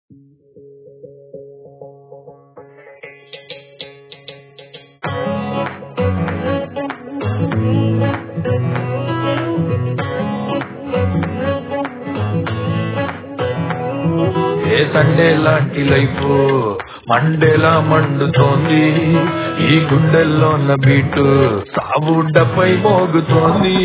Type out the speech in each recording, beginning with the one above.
ఏ Sunday లాంటి life మండేలా మండుతోంది ఈ గుండెల్లో ఉన్న బీటు సావుడ్డపై మోగుతోంది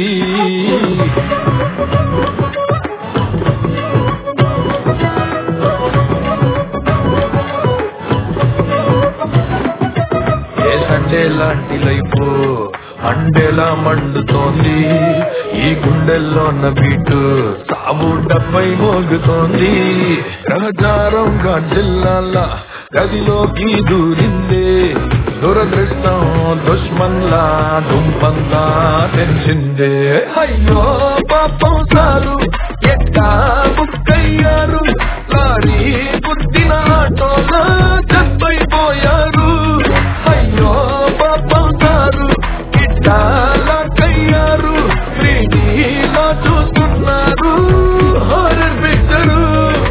ఏ సండే లాంటి లైఫ్ మండేలా మండుతోంది ఈ గుండెల్లో ఉన్న బీటు సావుడ్డపై మోగుతోంది ప్రచారంగా జిల్లాల గదిలోకి దూరిందే దురదృష్టం దుష్మన్లా దుంపంతా తెలిసిందే అయ్యో పాపం సారు ఎట్టా బుక్కయ్యారు లారీ పుట్టిన ఆటోలా చనిపోయారు అయ్యో పాపం సారు ఇట్టా లాక్కయ్యారు త్రీడీలో చూస్తున్నారు హారర్ పిక్చరు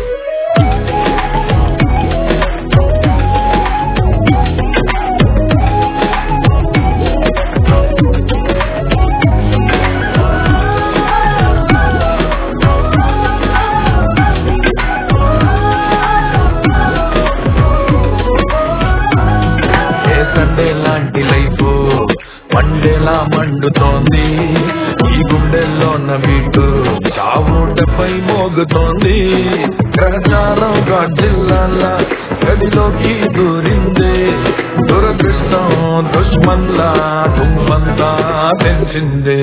ఏ సండే లాంటి లైఫ్ మండేలా మండుతోంది ఈ గుండెల్లో ఉన్న బీటు చావుండపై మోగుతోంది ప్రచారం జిల్లాల గదిలోకి దూరింది దురదృష్టం దుష్మన్లా దుమ్మంతా తెలిసిందే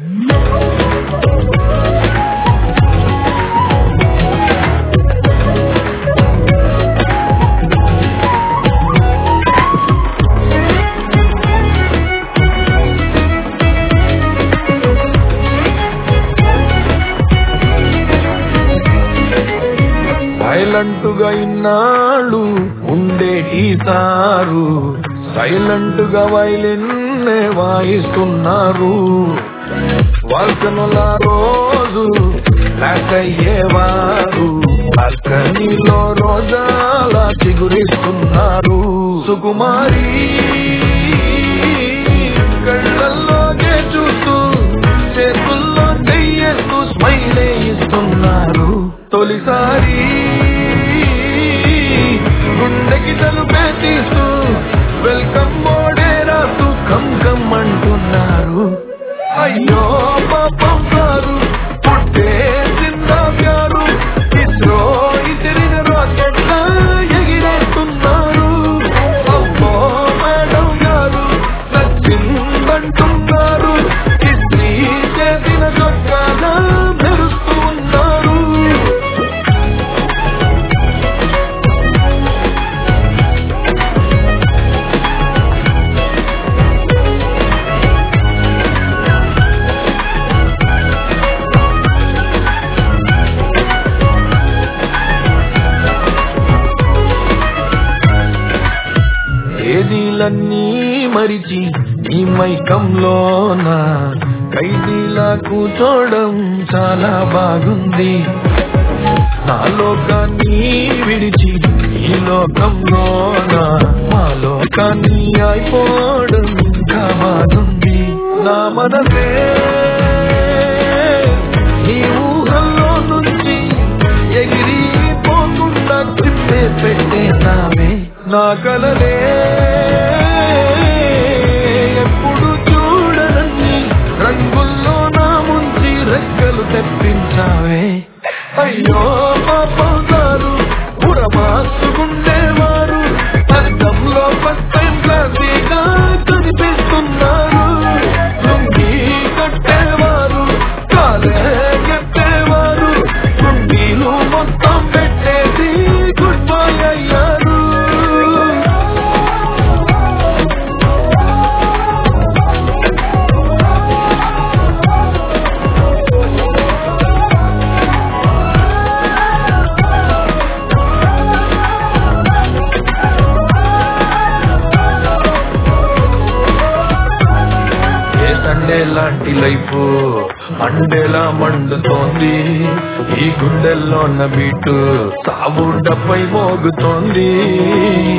సైలెంట్ గా ఇన్నాళ్ళు ఉండేటి సారు సైలెంట్ గా వైలిన్ వాయిస్తున్నారు వాల్కనుల రోజు బ్లాక్ అయ్యేవారు బాల్కనీలో రోజాల చిగురిస్తున్నారు సుకుమారి కళ్ళల్లోనే చూస్తూ చేతుల్లో చెయ్యేస్తూ స్మైలే ఇస్తున్నారు తొలిసారి గుండెకి తలుపే తీస్తూ వెల్కమ్ మోడే రాస్తూ కమ్ కమ్ అంటున్నారు అయ్యో పాపం గారు పుట్టే జిందాగారు ఇస్రో ఇసిరిన రాకెట్ ఎగిరేస్తున్నారు అమ్మో మేడం గారు నచ్చిందంటున్నారు ఇస్త్రీ చేసిన చొక్కాగా మెరుస్తూ ఉన్నారు తేదీలన్నీ మరిచి ఈ మైకంలోన ఖైదీలా కూర్చోవడం చాలా బాగుంది నా లోకాన్ని విడిచి ఈ లోకంలోన మా లోకాన్ని అయిపోవడం కామానుంది నా మనసే నీ ఊహల్లో నుంచి ఎగిరిపోకుండా తిప్పే పెట్టేసావే నా కలలే ఎప్పుడు చూడనన్ని రంగుల్లో నా ముంచి రెక్కలు తెప్పించావే అయ్యో పాపం గారు పురమాసుకుండేవారు అర్థంలో ఫస్ట్ టైం క్లాసీగా కనిపిస్తున్నారు లుంగి కట్టేవారు కాలే కట్టేవారు కుండీలు మొత్తం పెట్టేసి గుడ్ బై అయ్యారు ఏ సండే లాంటి లైఫ్ మండేలా మండుతోంది ఈ గుండెల్లో ఉన్న బీటు సావు డబ్బై మోగుతోంది